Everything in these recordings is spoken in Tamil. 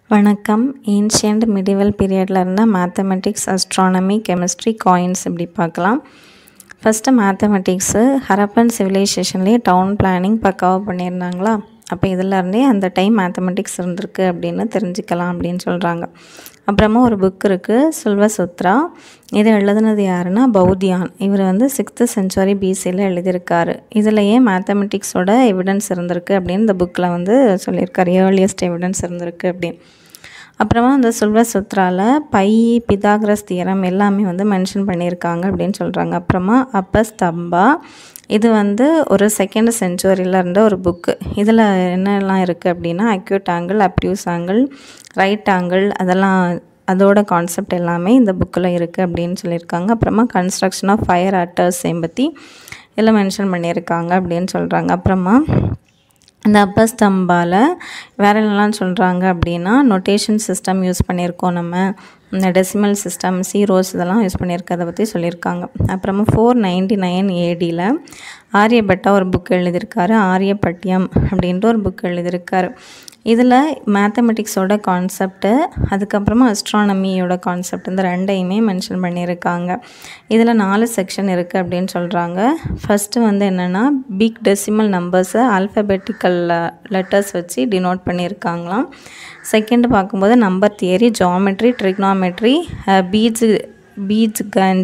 வணக்கம் ஏன்ஷியன்ட் மிடிவல் பீரியடில் இருந்த மேத்தமெட்டிக்ஸ் அஸ்ட்ரானமி கெமிஸ்ட்ரி காயின்ஸ் இப்படி பார்க்கலாம் ஃபஸ்ட்டு மேத்தமெட்டிக்ஸு ஹரப்பன் சிவிலைசேஷன்லேயே டவுன் பிளானிங் பக்காவாக பண்ணியிருந்தாங்களா அப்போ இதிலருந்தே அந்த டைம் மேத்தமெட்டிக்ஸ் இருந்திருக்கு அப்படின்னு தெரிஞ்சுக்கலாம் அப்படின்னு சொல்கிறாங்க அப்புறமா ஒரு புக் இருக்குது சில்வசுத்ரா இதை எழுதுனது யாருன்னா பௌத்தியான் இவர் வந்து சிக்ஸ்த்து செஞ்சுரி பிசியில் எழுதியிருக்காரு இதில் ஏன் மேத்தமெட்டிக்ஸோட எவிடன்ஸ் இருந்திருக்கு அப்படின்னு இந்த புக்கில் வந்து சொல்லியிருக்காரு ஏர்லியஸ்ட் எவிடன்ஸ் இருந்திருக்கு அப்படின்னு அப்புறமா அந்த சில்வசுத்ராவில் பை பிதாகரஸ் தியரம் எல்லாமே வந்து மென்ஷன் பண்ணியிருக்காங்க அப்படின்னு சொல்கிறாங்க அப்புறமா அப்ப ஸ்தம்பா இது வந்து ஒரு செகண்ட் செஞ்சுரியில் இருந்த ஒரு புக்கு இதில் என்னெல்லாம் இருக்குது அப்படின்னா acute angle obtuse angle right angle அதெல்லாம் அதோட கான்செப்ட் எல்லாமே இந்த புக்கில் இருக்குது அப்படின்னு சொல்லியிருக்காங்க அப்புறமா கன்ஸ்ட்ரக்ஷன் ஆஃப் ஃபயர் அட்டர்ஸையும் பற்றி இதில் மென்ஷன் பண்ணியிருக்காங்க அப்படின்னு சொல்கிறாங்க அப்புறமா இந்த அப்பஸ்தம்பால் வேறு என்னெல்லாம் சொல்கிறாங்க அப்படின்னா நொட்டேஷன் சிஸ்டம் யூஸ் பண்ணியிருக்கோம் நம்ம இந்த டெசிமல் சிஸ்டம் சீரோஸ் இதெல்லாம் யூஸ் பண்ணியிருக்கதை பற்றி சொல்லியிருக்காங்க அப்புறமா ஃபோர் நைன்டி நைன் ஏடியில் ஆரியபட்டா ஒரு புக் எழுதியிருக்காரு ஆரியப்பட்டியம் அப்படின்ட்டு ஒரு புக் எழுதியிருக்காரு இதில் மேத்தமெட்டிக்ஸோட கான்செப்ட்டு அதுக்கப்புறமா அஸ்ட்ரானமியோட கான்செப்ட் இந்த ரெண்டையுமே மென்ஷன் பண்ணியிருக்காங்க இதில் நாலு செக்ஷன் இருக்குது அப்படின்னு சொல்கிறாங்க ஃபஸ்ட்டு வந்து என்னென்னா பிக் டெசிமல் நம்பர்ஸை ஆல்ஃபபெட்டிக்கல் லெட்டர்ஸ் வச்சு டினோட் பண்ணியிருக்காங்களாம் செகண்ட் பார்க்கும்போது number theory geometry trigonometry Bija Bija கன்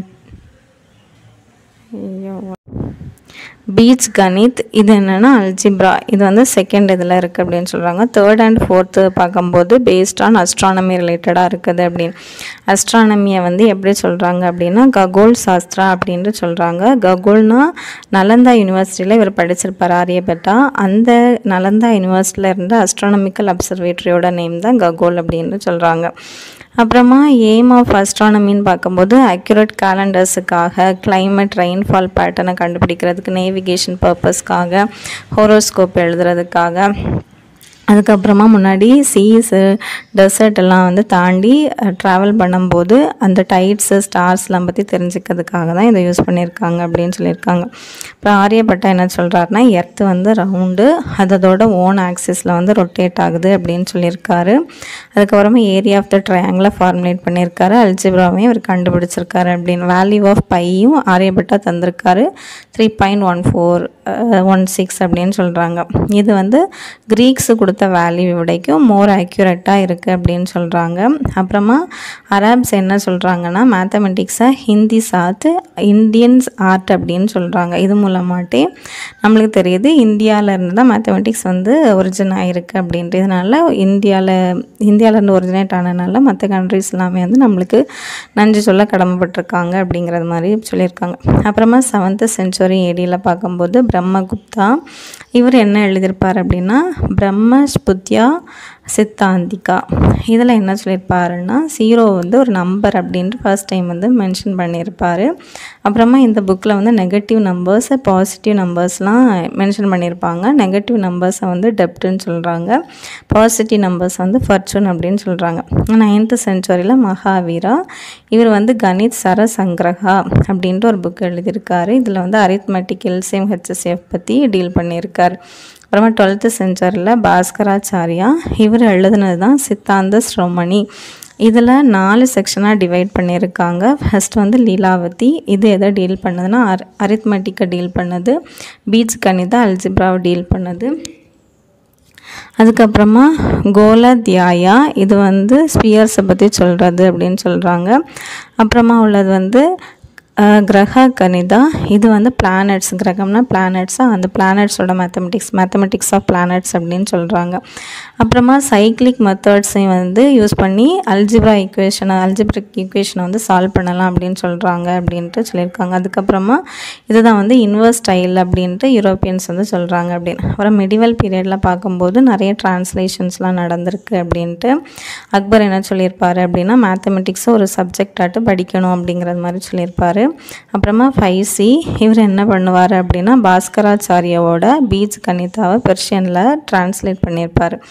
பீச் கணித் இது என்னென்னா அல்ஜிப்ரா இது வந்து செகண்ட் இதில் இருக்குது அப்படின்னு சொல்கிறாங்க தேர்ட் அண்ட் ஃபோர்த்து பார்க்கும்போது பேஸ்ட் ஆன் அஸ்ட்ரானமி ரிலேட்டடாக இருக்குது அப்படின்னு அஸ்ட்ரானமியை வந்து எப்படி சொல்கிறாங்க அப்படின்னா ககோல் சாஸ்திரா அப்படின்ட்டு சொல்கிறாங்க ககோல்னா நலந்தா யூனிவர்சிட்டியில் இவர் படிச்சிருப்பார் ஆரியபட்டா அந்த நலந்தா யூனிவர்சிட்டியில் இருந்த அஸ்ட்ரானமிக்கல் அப்சர்வேட்டரியோட நேம் தான் ககோல் அப்படின்னு சொல்கிறாங்க அப்புறமா எய்ம் ஆஃப் அஸ்ட்ரானமின்னு பார்க்கும்போது அக்யூரேட் கேலண்டர்ஸுக்காக கிளைமேட் ரெயின்ஃபால் பேட்டர்னை கண்டுபிடிக்கிறதுக்கு நேவிகேஷன் பர்பஸ்க்காக ஹோரோஸ்கோப் எழுதுறதுக்காக அதுக்கப்புறமா முன்னாடி சீஸு டெசர்ட் எல்லாம் வந்து தாண்டி ட்ராவல் பண்ணும்போது அந்த டைட்ஸு ஸ்டார்ஸ்லாம் பற்றி தெரிஞ்சுக்கிறதுக்காக தான் இதை யூஸ் பண்ணியிருக்காங்க அப்படின்னு சொல்லியிருக்காங்க அப்புறம் ஆரியப்பட்டா என்ன சொல்கிறாருன்னா எர்த்து வந்து ரவுண்டு அதோட ஓன் ஆக்சிஸில் வந்து ரொட்டேட் ஆகுது அப்படின்னு சொல்லியிருக்காரு அதுக்கப்புறமா ஏரியா ஆஃப் த ட்ரையாங்கிளை ஃபார்முலேட் பண்ணியிருக்காரு அல்ஜிப்ராவையும் இவர் கண்டுபிடிச்சிருக்காரு அப்படின்னு வேல்யூ ஆஃப் பையும் ஆரியப்பட்டா தந்திருக்காரு three point one four one six அப்படின்னு சொல்கிறாங்க இது வந்து க்ரீக்ஸு கொடுத்த வேல்யூ விடைக்கும் மோர் அக்யூரேட்டாக இருக்குது அப்படின்னு சொல்கிறாங்க அப்புறமா அரப்ஸ் என்ன சொல்கிறாங்கன்னா மேத்தமெட்டிக்ஸை ஹிந்தி சாத்து இந்தியன்ஸ் ஆர்ட் அப்படின்னு சொல்கிறாங்க இது மூலமாட்டே நம்மளுக்கு தெரியுது இந்தியாவில் இருந்து தான் மேத்தமெட்டிக்ஸ் வந்து ஒரிஜின் ஆகிருக்கு அப்படின்ட்டு இதனால் இந்தியாவில் இந்தியாவிலேருந்து ஒரிஜினேட் ஆனதுனால மற்ற கண்ட்ரிஸ் எல்லாமே வந்து நம்மளுக்கு நன்றி சொல்ல கடமைப்பட்டிருக்காங்க அப்படிங்கிறது மாதிரி சொல்லியிருக்காங்க அப்புறமா செவன்த்து செஞ்சுரி ஏடியில் பார்க்கும்போது பிரம்மகுப்தா இவர் என்ன எழுதியிருப்பார் அப்படின்னா பிரம்ம ஸ்புத்யா சித்தாந்திகா இதில் என்ன சொல்லியிருப்பாருன்னா ஜீரோ வந்து ஒரு நம்பர் அப்படின்ட்டு ஃபர்ஸ்ட் டைம் வந்து மென்ஷன் பண்ணியிருப்பார் அப்புறமா இந்த புக்கில் வந்து நெகட்டிவ் நம்பர்ஸ் பாசிட்டிவ் நம்பர்ஸ்லாம் மென்ஷன் பண்ணியிருப்பாங்க நெகட்டிவ் நம்பர்ஸை வந்து டெப்ட்டுன்னு சொல்கிறாங்க பாசிட்டிவ் நம்பர்ஸ் வந்து ஃபர்ச்சூன் அப்படின்னு சொல்கிறாங்க நைன்த்து செஞ்சுரியில் மகாவீரா இவர் வந்து கணித் சரசங்கிரகா அப்படின்ட்டு ஒரு புக் எழுதியிருக்காரு இதில் வந்து அரித்மெட்டிக் எல்சிஎம் ஹெச்எஸ்எஃப் பற்றி டீல் பண்ணியிருக்காரு அப்புறமா டுவெல்த்து செஞ்சுரியில் பாஸ்கராச்சாரியா இவர் எழுதுனது தான் சித்தாந்த ஸ்ரோமணி இதில் நாலு செக்ஷனாக டிவைட் பண்ணியிருக்காங்க ஃபஸ்ட் வந்து லீலாவதி இது எதை டீல் பண்ணுதுன்னா அர் அரித்மெட்டிக்கை டீல் பண்ணுது பீச் கணிதா அல்ஜிப்ராவை டீல் பண்ணுது அதுக்கப்புறமா கோலத்யாயா இது வந்து ஸ்பியர்ஸை பற்றி சொல்கிறது அப்படின்னு சொல்கிறாங்க அப்புறமா உள்ளது வந்து கிரக கணிதா இது வந்து பிளானட்ஸ் கிரகம்னா பிளானட்ஸாக அந்த பிளானட்ஸோட மேத்தமெட்டிக்ஸ் மேத்தமெட்டிக்ஸ் ஆஃப் பிளானட்ஸ் அப்படின்னு சொல்கிறாங்க அப்புறமா சைக்ளிக் மெத்தட்ஸையும் வந்து யூஸ் பண்ணி அல்ஜிப்ரா ஈக்குவேஷனை அல்ஜிப்ரிக் ஈக்குவேஷனை வந்து சால்வ் பண்ணலாம் அப்படின்னு சொல்கிறாங்க அப்படின்ட்டு சொல்லியிருக்காங்க அதுக்கப்புறமா இதுதான் வந்து இன்வர்ஸ் ஸ்டைல் அப்படின்ட்டு யூரோப்பியன்ஸ் வந்து சொல்கிறாங்க அப்படின்னு அப்புறம் மிடிவல் பீரியடில் பார்க்கும்போது நிறைய டிரான்ஸ்லேஷன்ஸ்லாம் நடந்திருக்கு அப்படின்ட்டு அக்பர் என்ன சொல்லியிருப்பார் அப்படின்னா மேத்தமெட்டிக்ஸை ஒரு சப்ஜெக்டாட்டு படிக்கணும் அப்படிங்கிறது மாதிரி சொல்லியிருப்பார் அப்புறமா ஃபைவ் சி இவர் என்ன பண்ணுவார் அப்படின்னா பாஸ்கராச்சாரியாவோட பீச் கணிதாவை பெர்ஷியனில் டிரான்ஸ்லேட் பண்ணியிருப்பார்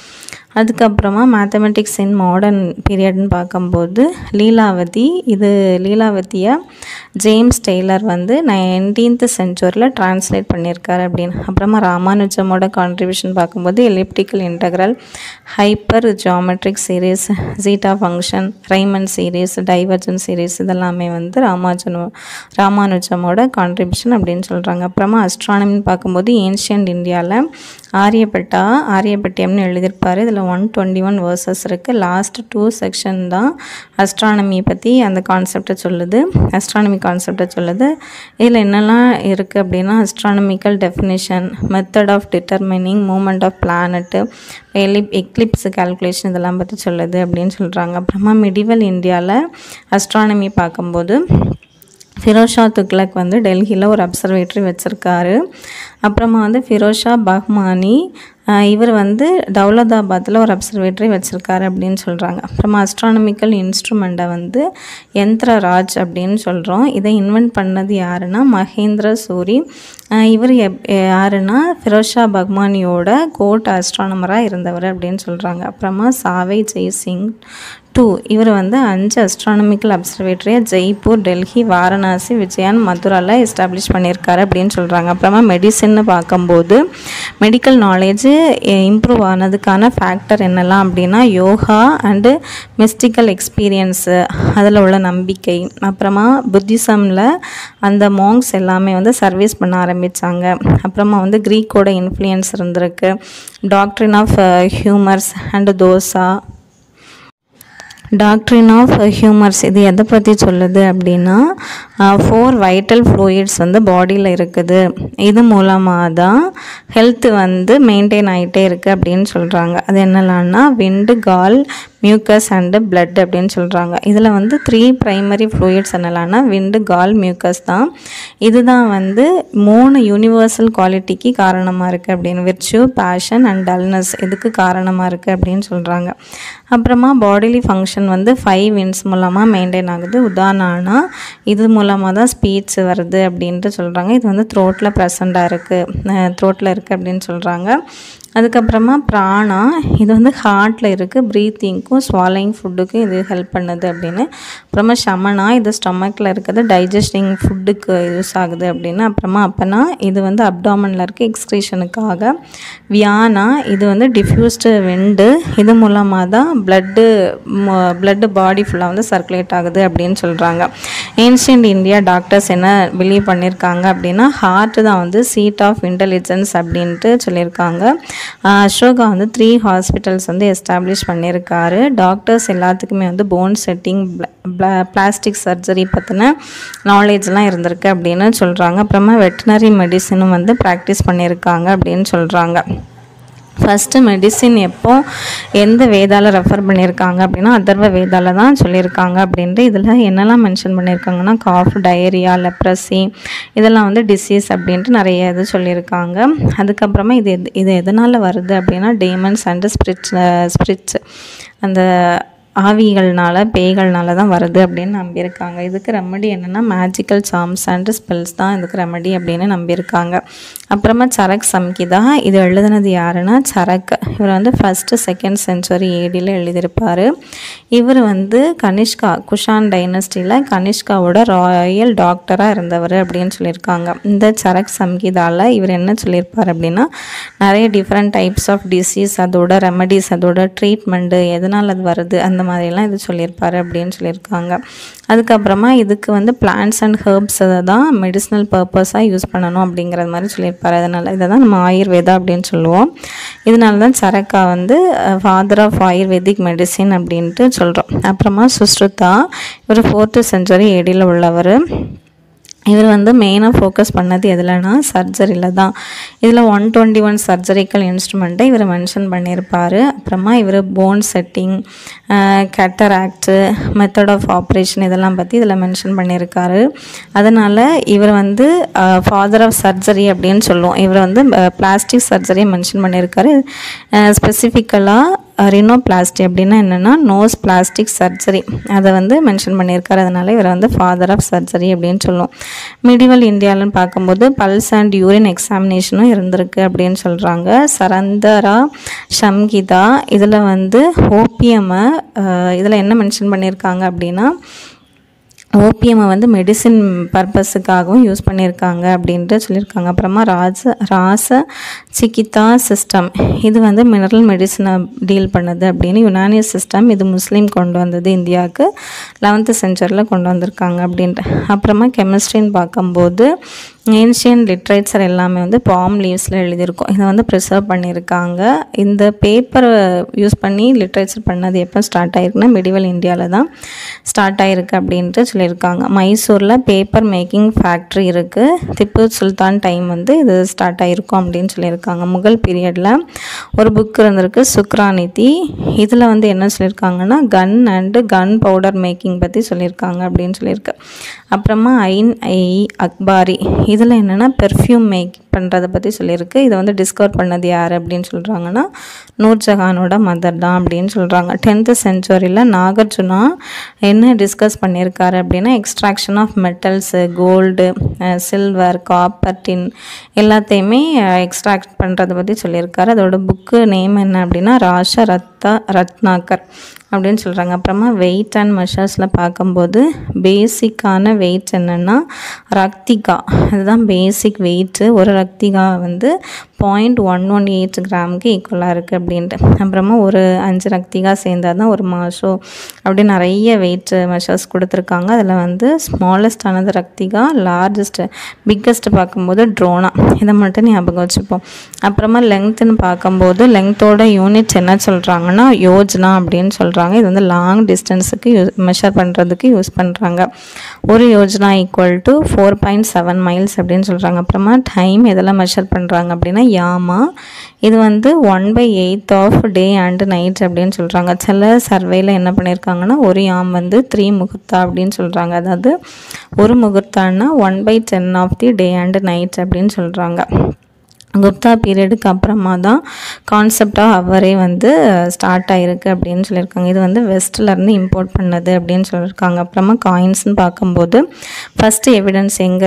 அதுக்கப்புறமா மேத்தமெட்டிக்ஸ் இன் மாடர்ன் பீரியட்னு பார்க்கும்போது லீலாவதி இது லீலாவதியை ஜேம்ஸ் டெய்லர் வந்து நைன்டீன்த் செஞ்சுரியில் ட்ரான்ஸ்லேட் பண்ணியிருக்காரு அப்படின்னு அப்புறமா ராமானுஜமோட கான்ட்ரிபியூஷன் பார்க்கும்போது elliptical integral hypergeometric series zeta function Riemann series divergent series இதெல்லாமே வந்து ராமானுஜனோ ராமானுஜமோட கான்ட்ரிபியூஷன் அப்படின்னு சொல்கிறாங்க அப்புறமா அஸ்ட்ரானமின்னு பார்க்கும்போது ஏன்ஷியன்ட் இந்தியாவில் ஆரியப்பட்டா ஆரியப்பட்டியம்னு எழுதியிருப்பார் இதில் ஒன் டுவெண்ட்டி ஒன் வேர்சஸ் இருக்குது லாஸ்ட் டூ செக்ஷன் தான் அஸ்ட்ரானமியை பற்றி அந்த கான்செப்டை சொல்லுது அஸ்ட்ரானமி கான்செப்டை சொல்லுது இதில் என்னெல்லாம் இருக்குது அப்படின்னா astronomical definition method of determining moment of planet எலிப் எக்லிப்ஸ் கால்குலேஷன் இதெல்லாம் பற்றி சொல்லுது அப்படின்னு சொல்கிறாங்க அப்புறமா மிடிவல் இந்தியாவில் அஸ்ட்ரானமி பார்க்கும்போது ஃபிரோஷா துக்லக் வந்து டெல்லியில் ஒரு அப்சர்வேட்டரி வச்சுருக்காரு அப்புறமா வந்து ஃபிரோஷா பஹ்மானி இவர் வந்து தௌலதாபாத்தில் ஒரு அப்சர்வேட்டரி வச்சுருக்காரு அப்படின்னு சொல்கிறாங்க அப்புறமா அஸ்ட்ரானமிக்கல் இன்ஸ்ட்ருமெண்ட்டை வந்து யந்திரராஜ் அப்படின்னு சொல்கிறோம் இதை இன்வென்ட் பண்ணது யாருன்னா மகேந்திர சூரி இவர் எப் யாருன்னா ஃபிரோஷா பக்மானியோட கோட் அஸ்ட்ரானமராக இருந்தவர் அப்படின்னு சொல்கிறாங்க அப்புறமா சாவை ஜெய்சிங் டூ இவர் வந்து அஞ்சு அஸ்ட்ரானமிக்கல் அப்சர்வேட்டரியை ஜெய்ப்பூர் டெல்லி வாரணாசி விஜயான் மதுராவில் எஸ்டாப்ளிஷ் பண்ணியிருக்காரு அப்படின்னு சொல்கிறாங்க அப்புறமா மெடிசின்னு பார்க்கும்போது மெடிக்கல் நாலேஜ் இம்ப்ரூவ் ஆனதுக்கான ஃபேக்டர் என்னெல்லாம் அப்படின்னா யோகா அண்டு மிஸ்டிக்கல் எக்ஸ்பீரியன்ஸு அதில் உள்ள நம்பிக்கை அப்புறமா புத்திசமில் அந்த மாங்ஸ் எல்லாமே வந்து சர்வீஸ் பண்ண ஆரம்பித்தாங்க அப்புறமா வந்து க்ரீக்கோட இன்ஃப்ளூயன்ஸ் இருந்திருக்கு doctrine of humours and dosha doctrine of humours இது எதை பற்றி சொல்லுது அப்படின்னா ஃபோர் வைட்டல் ஃப்ளூயிட்ஸ் வந்து பாடியில் இருக்குது இது மூலமாக தான் ஹெல்த்து வந்து மெயின்டைன் ஆகிட்டே இருக்குது அப்படின்னு சொல்கிறாங்க அது என்னெல்லாம்னா wind gall mucus and blood அப்படின்னு சொல்கிறாங்க இதில் வந்து த்ரீ ப்ரைமரி ஃப்ளூயிட்ஸ் என்னெல்லாம்னா விண்டு கால் மியூக்கஸ் தான் இதுதான் வந்து மூணு யூனிவர்சல் குவாலிட்டிக்கு காரணமாக இருக்குது அப்படின்னு விர்ச்சு பேஷன் அண்ட் டல்னஸ் இதுக்கு காரணமாக இருக்குது அப்படின்னு சொல்கிறாங்க அப்புறமா பாடிலி ஃபங்க்ஷன் வந்து ஃபைவ் வின்ஸ் மூலமாக மெயின்டைன் ஆகுது உதாரணம்னா இது மூலமாக தான் ஸ்பீச் வருது அப்படின்ட்டு சொல்கிறாங்க இது வந்து த்ரோட்டில் ப்ரெசண்ட்டாக இருக்குது த்ரோட்டில் இருக்குது அப்படின்னு சொல்கிறாங்க அதுக்கப்புறமா ப்ராணா இது வந்து ஹார்ட்டில் இருக்குது ப்ரீத்திங்க்கும் ஸ்வாலிங் ஃபுட்டுக்கும் இது ஹெல்ப் பண்ணுது அப்படின்னு அப்புறமா ஷமனா இது ஸ்டொமக்கில் இருக்குது டைஜஸ்டிங் ஃபுட்டுக்கு யூஸ் ஆகுது அப்படின்னு அப்புறமா அப்பனா இது வந்து அப்டாமனில் இருக்குது எக்ஸ்க்ரீஷனுக்காக வியானா இது வந்து டிஃப்யூஸ்டு வெண்டு இது மூலமாக தான் ப்ளட்டு ப்ளட்டு பாடி ஃபுல்லாக வந்து சர்க்குலேட் ஆகுது அப்படின்னு சொல்கிறாங்க ஏன்ஷியன்ட் இந்தியா டாக்டர்ஸ் என்ன பிலீவ் பண்ணியிருக்காங்க அப்படின்னா ஹார்ட்டு தான் வந்து சீட் ஆஃப் இன்டெலிஜென்ஸ் அப்படின்ட்டு சொல்லியிருக்காங்க அசோகா வந்து த்ரீ ஹாஸ்பிட்டல்ஸ் வந்து எஸ்டாப்ளிஷ் பண்ணியிருக்காரு டாக்டர்ஸ் எல்லாத்துக்குமே வந்து போன் செட்டிங் பிளாஸ்டிக் சர்ஜரி பற்றின நாலேஜ்லாம் இருந்திருக்கு அப்படின்னு சொல்கிறாங்க அப்புறமா வெட்டினரி மெடிசனும் வந்து ப்ராக்டிஸ் பண்ணியிருக்காங்க அப்படின்னு சொல்கிறாங்க ஃபஸ்ட்டு மெடிசின் எப்போ எந்த வேதால ரெஃபர் பண்ணியிருக்காங்க அப்படின்னா அதர்வ வேதால தான் சொல்லியிருக்காங்க அப்படின்ட்டு இதில் என்னெல்லாம் மென்ஷன் பண்ணியிருக்காங்கன்னா காஃப் டயரியா லெப்ரசி இதெல்லாம் வந்து டிசீஸ் அப்படின்ட்டு நிறைய இது சொல்லியிருக்காங்க அதுக்கப்புறமா இது எது இது எதனால் வருது அப்படின்னா டேமன்ஸ் அண்டு ஸ்பிரிட்ஸ் ஸ்பிரிட்ஸ் அந்த ஆவிகள்னால பேய்கள்னால தான் வருது அப்படின்னு நம்பியிருக்காங்க இதுக்கு ரெமடி என்னென்னா மேஜிக்கல் சாம்ஸ் அண்ட் ஸ்பெல்ஸ் தான் இதுக்கு ரெமடி அப்படின்னு நம்பியிருக்காங்க அப்புறமா சரக் சம்கிதா இது எழுதுனது யாருன்னா சரக் இவர் வந்து ஃபஸ்ட்டு செகண்ட் செஞ்சுரி ஏடியில் எழுதியிருப்பார் இவர் வந்து கனிஷ்கா குஷான் டைனஸ்டியில் கனிஷ்காவோட ராயல் டாக்டராக இருந்தவர் அப்படின்னு சொல்லியிருக்காங்க இந்த சரக் சம்கிதாவில் இவர் என்ன சொல்லியிருப்பார் அப்படின்னா நிறைய டிஃப்ரெண்ட் டைப்ஸ் ஆஃப் டிசீஸ் அதோட ரெமடிஸ் அதோட ட்ரீட்மெண்ட்டு எதனால் அது வருது அந்த மாதிரிலாம் இது சொல்லியிருப்பாரு அப்படின்னு சொல்லியிருக்காங்க அதுக்கப்புறமா இதுக்கு வந்து பிளான்ஸ் அண்ட் ஹெர்ப்ஸ் தான் மெடிசனல் பர்பஸாக யூஸ் பண்ணணும் அப்படிங்கிறது மாதிரி சொல்லியிருப்பாரு அதனால் இதை தான் நம்ம ஆயுர்வேதா அப்படின்னு சொல்லுவோம் இதனால தான் சரக்கா வந்து ஃபாதர் ஆஃப் ஆயுர்வேதிக் மெடிசின் அப்படின்ட்டு சொல்கிறோம் அப்புறமா சுஸ்ருதா இவர் ஃபோர்த்து செஞ்சுரி ஏடியில் உள்ளவர் இவர் வந்து மெயினாக ஃபோக்கஸ் பண்ணது எதுலனா சர்ஜரியில் தான் இதில் ஒன் டுவெண்ட்டி ஒன் சர்ஜரிக்கல் இன்ஸ்ட்ருமெண்ட்டை இவர் மென்ஷன் பண்ணியிருப்பார் அப்புறமா இவர் bone setting cataract method of operation இதெல்லாம் பற்றி இதில் மென்ஷன் பண்ணியிருக்காரு அதனால் இவர் வந்து ஃபாதர் ஆஃப் சர்ஜரி அப்படின்னு சொல்லுவோம் இவர் வந்து பிளாஸ்டிக் சர்ஜரியை மென்ஷன் பண்ணியிருக்காரு ஸ்பெசிஃபிக்கலாக ரினோபிளாஸ்டி அப்படின்னா என்னென்னா நோஸ் பிளாஸ்டிக் சர்ஜரி அதை வந்து மென்ஷன் பண்ணியிருக்காரு அதனால இவர் வந்து ஃபாதர் ஆஃப் சர்ஜரி அப்படின்னு சொல்லுவோம் மிடிவல் இந்தியாவில்னு பார்க்கும்போது பல்ஸ் அண்ட் யூரின் எக்ஸாமினேஷனும் இருந்திருக்கு அப்படின்னு சொல்கிறாங்க சரந்தரா ஷம்கிதா இதில் வந்து ஓபிஎம்மை இதில் என்ன மென்ஷன் பண்ணியிருக்காங்க அப்படின்னா ஓபிஎம்மை வந்து மெடிசின் பர்பஸுக்காகவும் யூஸ் பண்ணியிருக்காங்க அப்படின்ட்டு சொல்லியிருக்காங்க அப்புறமா ராஜ ராச சிகிதா சிஸ்டம் இது வந்து மினரல் மெடிசனை டீல் பண்ணுது அப்படின்னு யுனானிய சிஸ்டம் இது முஸ்லீம் கொண்டு வந்தது இந்தியாவுக்கு லெவன்த்து செஞ்சுரியில் கொண்டு வந்திருக்காங்க அப்படின்ட்டு அப்புறமா கெமிஸ்ட்ரின்னு பார்க்கும்போது ஏன்ஷியன் லிட்ரேச்சர் எல்லாமே வந்து பாம் லீவ்ஸில் எழுதியிருக்கும் இதை வந்து ப்ரிசர்வ் பண்ணியிருக்காங்க இந்த பேப்பரை யூஸ் பண்ணி லிட்ரேச்சர் பண்ணது எப்போ ஸ்டார்ட் ஆயிருக்குன்னா மிடிவல் இந்தியாவில் தான் ஸ்டார்ட் ஆயிருக்கு அப்படின்ட்டு சொல்லியிருக்காங்க மைசூரில் பேப்பர் மேக்கிங் ஃபேக்ட்ரி இருக்குது திப்பு சுல்தான் டைம் வந்து இது ஸ்டார்ட் ஆகிருக்கும் அப்படின்னு சொல்லியிருக்காங்க முகல் பீரியடில் ஒரு புக் இருந்திருக்கு சுக்ரானிதி இதில் வந்து என்ன சொல்லியிருக்காங்கன்னா gun and gunpowder making பற்றி சொல்லியிருக்காங்க அப்படின்னு சொல்லியிருக்கு அப்புறமா ஐன் ஐ அக்பாரி இதில் என்னென்னா பெர்ஃப்யூம் மேக் பண்ணுறதை பற்றி சொல்லியிருக்கு இதை வந்து டிஸ்கவர் பண்ணது யார் அப்படின்னு சொல்கிறாங்கன்னா நூர்ஜஹானோட மதர் தான் அப்படின்னு சொல்கிறாங்க டென்த்து செஞ்சுரியில் நாகார்ஜுனா என்ன டிஸ்கஸ் பண்ணியிருக்காரு அப்படின்னா extraction of metals gold silver copper tin எல்லாத்தையுமே எக்ஸ்ட்ராக்ட் பண்ணுறதை பற்றி சொல்லியிருக்காரு அதோட புக்கு நேம் என்ன அப்படின்னா ராஷ ரத்தா ரத்னாக்கர் அப்படின்னு சொல்கிறாங்க அப்புறமா வெயிட் அண்ட் மெஷர்ஸில் பார்க்கும்போது பேசிக்கான வெயிட் என்னென்னா ரக்திகா இதுதான் பேசிக் வெயிட்டு ஒரு ரக்திகா வந்து பாயிண்ட் ஒன் ஒன் எயிட் கிராமுக்கு ஈக்குவலாக இருக்குது அப்படின்ட்டு அப்புறமா ஒரு அஞ்சு ரக்திகா சேர்ந்தால் தான் ஒரு மாஷோ அப்படி நிறைய வெயிட் மெஷர்ஸ் கொடுத்துருக்காங்க அதில் வந்து ஸ்மாலஸ்ட் ஆனது ரக்திகா லார்ஜஸ்ட் பிக்கஸ்ட் பார்க்கும்போது ட்ரோனா இதை மட்டும் ஞாபகம் வச்சுப்போம் அப்புறமா லெங்க்த்துன்னு பார்க்கும்போது லெங்க்த்தோட யூனிட்ஸ் என்ன சொல்கிறாங்கன்னா யோஜனா அப்படின்னு சொல்கிறாங்க இது வந்து லாங் டிஸ்டன்ஸுக்கு யூஸ் மெஷர் பண்ணுறதுக்கு யூஸ் பண்ணுறாங்க ஒரு யோஜனா equal to four point seven miles அப்படின்னு சொல்கிறாங்க அப்புறமா டைம் எதெல்லாம் மெஷர் பண்ணுறாங்க அப்படின்னா யாமா இது வந்து one by eighth of day and night அப்படின்னு சொல்கிறாங்க சில சர்வேயில் என்ன பண்ணியிருக்காங்கன்னா ஒரு யாம் வந்து த்ரீ முகூர்த்தா அப்படின்னு சொல்கிறாங்க அதாவது ஒரு முகூர்த்தான்னா one by ten of the day and night அப்படின்னு சொல்கிறாங்க குப்தா பீரியடுக்கு அப்புறமா தான் கான்செப்டாக அவரே வந்து ஸ்டார்ட் ஆகிருக்கு அப்படின்னு சொல்லியிருக்காங்க இது வந்து வெஸ்ட்லேருந்து இம்போர்ட் பண்ணது அப்படின்னு சொல்லியிருக்காங்க அப்புறமா காயின்ஸ்னு பார்க்கும்போது ஃபஸ்ட்டு எவிடன்ஸ் எங்கே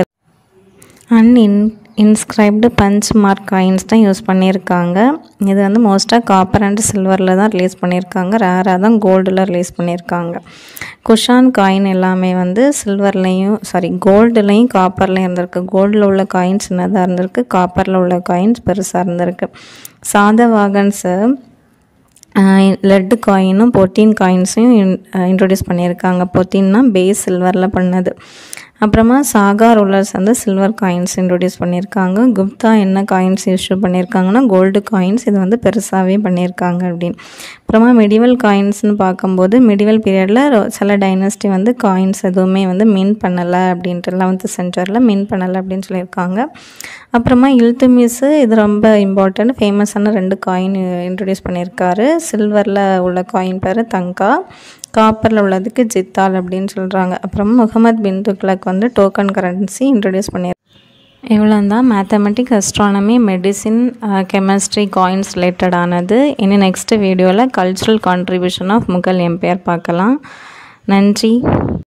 அன்இன் இன்ஸ்கிரைப்டு பஞ்ச் மார்க் காயின்ஸ் தான் யூஸ் பண்ணியிருக்காங்க இது வந்து மோஸ்ட்டாக காப்பர் அண்ட் சில்வரில் தான் ரிலீஸ் பண்ணியிருக்காங்க ரேராக தான் கோல்டில் ரிலீஸ் பண்ணியிருக்காங்க குஷான் காயின் எல்லாமே வந்து சில்வர்லேயும் சாரி கோல்டுலேயும் காப்பர்லேயும் இருந்திருக்கு கோல்டில் உள்ள காயின்ஸ் சின்னதாக இருந்திருக்கு காப்பரில் உள்ள காயின்ஸ் பெருசாக இருந்திருக்கு சாதவாகன்ஸு லெட்டு காயினும் பொட்டின் காயின்ஸையும் இன்ட்ரொடியூஸ் பண்ணியிருக்காங்க பொட்டின்னா பேஸ் சில்வரில் பண்ணது அப்புறமா சாகா ரூலர்ஸ் வந்து சில்வர் காயின்ஸ் இன்ட்ரொடியூஸ் பண்ணியிருக்காங்க குப்தா என்ன காயின்ஸ் இஷ்யூ பண்ணியிருக்காங்கன்னா கோல்டு காயின்ஸ் இது வந்து பெருசாகவே பண்ணியிருக்காங்க அப்படின்னு அப்புறமா மிடிவல் காயின்ஸ்னு பார்க்கும்போது மிடிவல் பீரியடில் சில டைனஸ்டி வந்து காயின்ஸ் எதுவுமே வந்து மின் பண்ணலை அப்படின்ட்டு லெவன்த்து சென்ச்சுரியில் மின் பண்ணலை அப்படின்னு சொல்லியிருக்காங்க அப்புறமா இல்துமிஸு இது ரொம்ப இம்பார்ட்டண்ட் ஃபேமஸான ரெண்டு காயின் இன்ட்ரடியூஸ் பண்ணியிருக்காரு சில்வரில் உள்ள காயின் பேர் தங்கா காப்பரில் உள்ளதுக்கு ஜித்தால் அப்படின்னு சொல்கிறாங்க அப்புறம் முகமது பின் துக்லக் வந்து டோக்கன் கரன்சி இன்ட்ரடியூஸ் பண்ணி இவ்வளோ தான் mathematic astronomy medicine chemistry coins ரிலேட்டடானது இனி நெக்ஸ்ட் வீடியோவில் cultural contribution of Mughal empire பார்க்கலாம் நன்றி